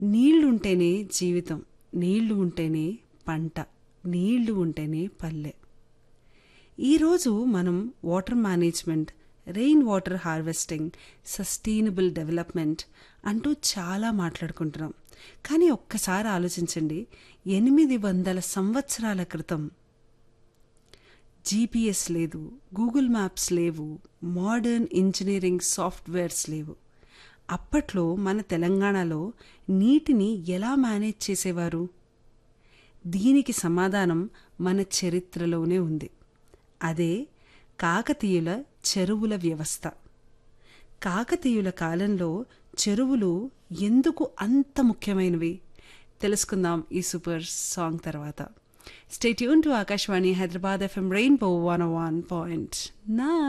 నీళ్లుంటేనే జీవితం నీళ్లు ఉంటేనే పంట నీళ్లు ఉంటేనే పల్లె ఈరోజు మనం water management rain water harvesting sustainable development అంటూ చాలా మాట్లాడుకుంటున్నాం కానీ ఒక్కసారి ఆలోచించండి ఎనిమిది వందల సంవత్సరాల క్రితం జీపీఎస్ లేదు గూగుల్ మ్యాప్స్ లేవు మోడర్న్ ఇంజనీరింగ్ సాఫ్ట్వేర్స్ లేవు అప్పట్లో మన తెలంగాణలో నీటిని ఎలా మేనేజ్ చేసేవారు దీనికి సమాధానం మన చరిత్రలోనే ఉంది అదే కాకతీయుల చెరువుల వ్యవస్థ కాకతీయుల కాలంలో చెరువులు ఎందుకు అంత ముఖ్యమైనవి తెలుసుకుందాం ఈ సూపర్ సాంగ్ తర్వాత stay tune to Akashvani Hyderabad FM rainbow one one point నా